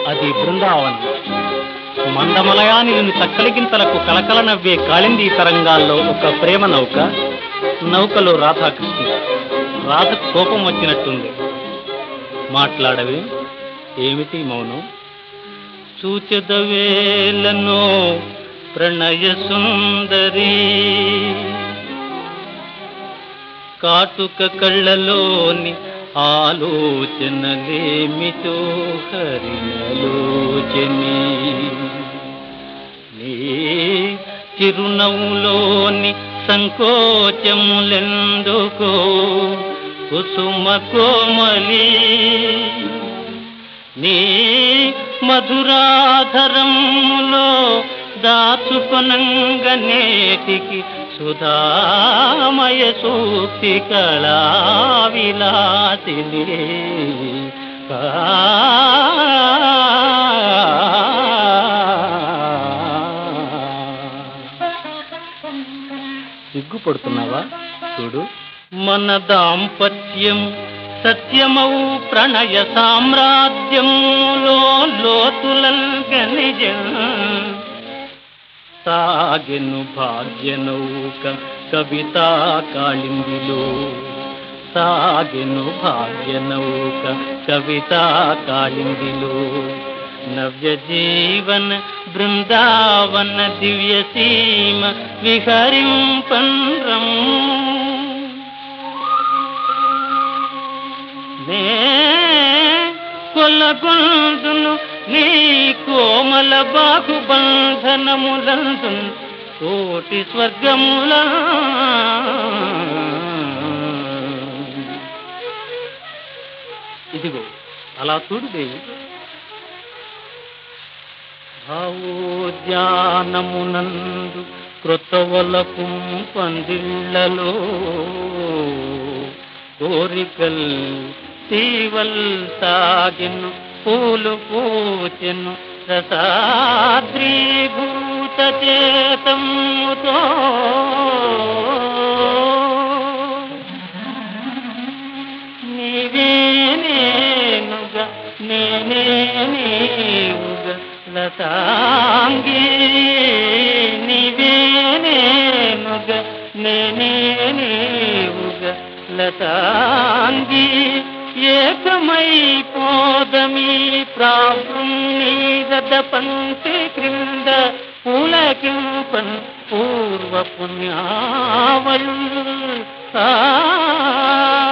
అది బృందావనం మందమలయాని చక్కలిగింతలకు కలకల నవ్వే కాళింది తరంగాల్లో ఒక ప్రేమ నౌక నౌకలో రాధాకృష్ణ రాధ కోపం వచ్చినట్టుంది మాట్లాడవే ఏమిటి మౌనం సూచదవేలను ప్రణయ సుందరి కాటుక కళ్ళలోని ఆలోచనలేమితో హరిలోచని నీ చిరునవ్వులోని సంకోచములెందుకో కుసుమ కోమలి నీ మధురాధరములో దాచుకొనంగనేటికి సుధామయ సూక్తి కళా విలాసిని సిగ్గుపడుతున్నావా చూడు మన దాంపత్యం సత్యమౌ ప్రణయ సామ్రాజ్యంలో లోతులల్గనిజం సాగెను భాగ్యనౌక కవితా కాళిందిలో సాగెను భాగ్యనౌక కవితా కాళిందిలో నవ్య జీవన బృందావన దివ్య సీమ విహరింపన్రం నే కొల్లగొందును నీ కోమల బాహుబంధనములందు కోటి స్వర్గముల ఇదిగో అలా చూడు దేవి భావోద్యానమునందు కృతవలకు పందిళ్ళలో కోరికల్ తీవల్ సాగిను పూలు పూచెను రసాద్రీభూత చేతముతో నీవే నేనుగా నేనే నీవుగా లతాంగి నీవే నేనుగా నేనే నీవుగా లతాంగి ఏకమై పోదమీ ప్రాభృం నీరద పంక్తి క్రింద పులకింపన్ పూర్వ పుణ్యావయు ఆ